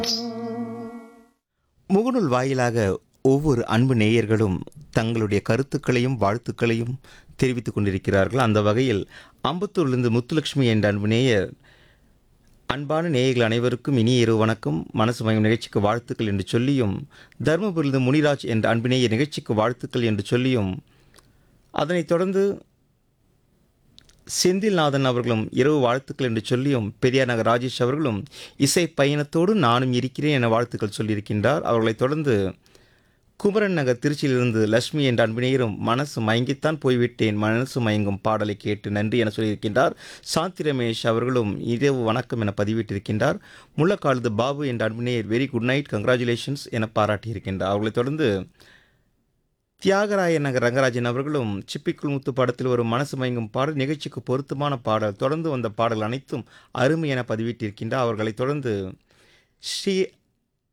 முகநூல் வாயிலாக ஒவ்வொரு அன்பு நேயர்களும் தங்களுடைய கருத்துக்களையும் வாழ்த்துக்களையும் தெரிவித்துக் கொண்டிருக்கிறார்கள் அந்த வகையில் அம்பத்தூரிலிருந்து முத்துலட்சுமி என்ற அன்பு நேயர் அன்பான நேயர்கள் அனைவருக்கும் இனிய இரவு வணக்கம் மனசு மயம் நிகழ்ச்சிக்கு வாழ்த்துக்கள் என்று சொல்லியும் தருமபுரிலிருந்து முனிராஜ் என்ற அன்பு நேயர் நிகழ்ச்சிக்கு வாழ்த்துக்கள் என்று சொல்லியும் அதனைத் தொடர்ந்து செந்தில்நாதன் அவர்களும் இரவு வாழ்த்துக்கள் என்று சொல்லியும் பெரியார் நகர் ராஜேஷ் அவர்களும் இசை பயணத்தோடு நானும் இருக்கிறேன் என வாழ்த்துக்கள் சொல்லியிருக்கின்றார் அவர்களைத் தொடர்ந்து குமரன் நகர் திருச்சியிலிருந்து லட்சுமி என்ற அன்பினேயரும் மனசு மயங்கித்தான் போய்விட்டேன் மனசு மயங்கும் பாடலை கேட்டு நன்றி என சொல்லியிருக்கின்றார் சாந்தி ரமேஷ் அவர்களும் இரவு வணக்கம் என பதிவிட்டிருக்கின்றார் முள்ளக்காலது பாபு என்ற அன்பினேயர் வெரி குட் நைட் கங்க்ராச்சுலேஷன்ஸ் என பாராட்டியிருக்கின்றார் அவர்களைத் தொடர்ந்து தியாகராய நகர் ரங்கராஜன் அவர்களும் சிப்பிக்குள் முத்து படத்தில் ஒரு மனசு மயங்கும் பாடல் நிகழ்ச்சிக்கு பொருத்தமான பாடல் தொடர்ந்து வந்த பாடல் அனைத்தும் அருமை என பதிவிட்டிருக்கின்றார் அவர்களைத் தொடர்ந்து ஸ்ரீ